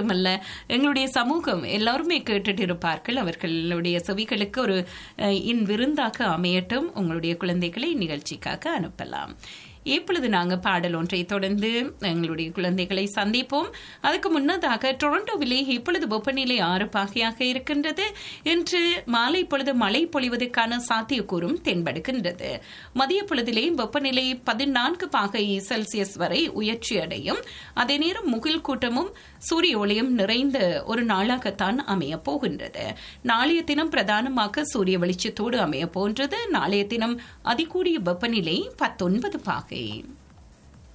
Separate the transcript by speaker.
Speaker 1: மட்டுமல்ல எங்களுடைய சமூகம் எல்லாருமே கேட்டுட்டு இருப்பார்கள் அவர்களுடைய செவிகளுக்கு ஒரு அஹ், இன் விருந்தாக அமையட்டும் உங்களுடைய குழந்தைகளை நிகழ்ச்சிக்காக அனுப்பலாம் இப்பொழுது நாங்கள் பாடல் ஒன்றை தொடர்ந்து எங்களுடைய குழந்தைகளை சந்திப்போம் அதுக்கு முன்னதாக டொரண்டோவிலே இப்பொழுது வெப்பநிலை ஆறு பாகையாக இருக்கின்றது இன்று மாலை பொழுது மழை பொழிவதற்கான சாத்தியக்கூறும் தென்படுகின்றது மதிய பொழுதிலே வெப்பநிலை பதினான்கு பாகை செல்சியஸ் வரை உயர்ச்சி அடையும் அதே நேரம் முகில் கூட்டமும் சூரிய ஒளியும் நிறைந்த ஒரு நாளாகத்தான் அமைய போகின்றது நாளைய தினம் பிரதானமாக சூரிய வெளிச்சத்தோடு அமைய போன்றது நாளைய தினம் அதிகூடிய வெப்பநிலை பத்தொன்பது பாகை